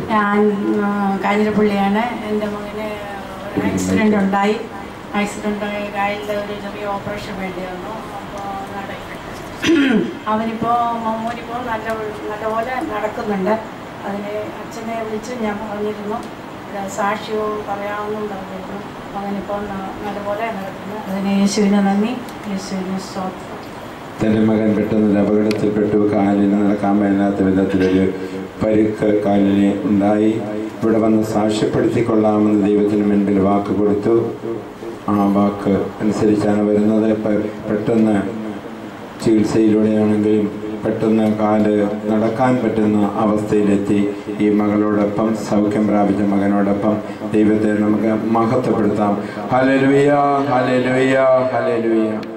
ഞാൻ ആ, കാഞ്ഞിരപ്പള്ളിയാണ് എൻ്റെ മകന് ഒരു ആക്സിഡൻ്റ് ഉണ്ടായി ആക്സിഡൻ്റ് ഉണ്ടായി കാലിൻ്റെ ഒരു ചെറിയ ഓപ്പറേഷൻ വേണ്ടി വന്നു അപ്പോൾ അവനിപ്പോൾ മോനിപ്പോൾ നല്ല നല്ലപോലെ നടക്കുന്നുണ്ട് അതിന് അച്ഛനെ വിളിച്ച് ഞാൻ പറഞ്ഞിരുന്നു ഒരു സാക്ഷ്യവും പറയാമെന്നും പറഞ്ഞിരുന്നു അവനിപ്പോൾ ന- നല്ലപോലെ നടക്കുന്നു അതിന് യേശുവിന് നന്ദി യേശുവിന് സ്തോത്രം തൻ്റെ മകൻ പെട്ടെന്നൊരു അപകടത്തിൽപ്പെട്ടു കാലിന് നടക്കാൻ മേലാത്ത വിധത്തിലൊരു പരുക്ക് കാലിന് ഉണ്ടായി ഇവിടെ വന്ന് സാക്ഷ്യപ്പെടുത്തിക്കൊള്ളാമെന്ന് ദൈവത്തിന് മുൻപിൽ വാക്ക് കൊടുത്തു ആ വാക്ക് അനുസരിച്ചാണ് വരുന്നത് പെ- പെട്ടെന്ന് ചികിത്സയിലൂടെയാണെങ്കിലും പെട്ടെന്ന് കാല് നടക്കാൻ പറ്റുന്ന അവസ്ഥയിലെത്തി ഈ മകളോടൊപ്പം സൗഖ്യം പ്രാപിച്ച മകനോടൊപ്പം ദൈവത്തെ നമുക്ക് മഹത്വപ്പെടുത്താം ഹലലുയ ഹലലുയ ഹലലുയ